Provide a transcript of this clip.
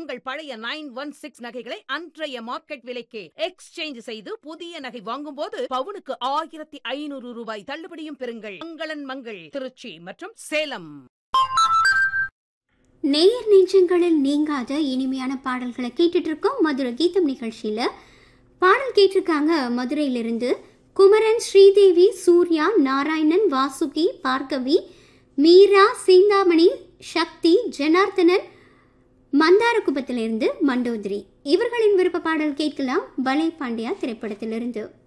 உங்கள் பழைய nine one six நகைகளை அன்றைய மார்க்கெட் விலைக்கு எக்ஸ்சேஞ்ச் செய்து புதிய நகை வாங்கும்போது பவுனுக்கு ஆயிரத்தி ஐநூறு ரூபாய் தள்ளுபடியும் பெறுங்கள் மங்களன் மங்கள் திருச்சி மற்றும் சேலம் நேயர் நெஞ்சங்களில் நீங்காத இனிமையான பாடல்களை கேட்டுட்டு இருக்கோம் மதுரை கீதம் நிகழ்ச்சியில பாடல் கேட்டிருக்காங்க மதுரையிலிருந்து குமரன் ஸ்ரீதேவி சூர்யா நாராயணன் வாசுகி பார்கவி மீரா சிந்தாமணி சக்தி ஜனார்த்தனன் மந்தாரகுப்பத்திலிருந்து மண்டோதரி இவர்களின் விருப்ப பாடல் கேட்கலாம் பலே பாண்டியா திரைப்படத்திலிருந்து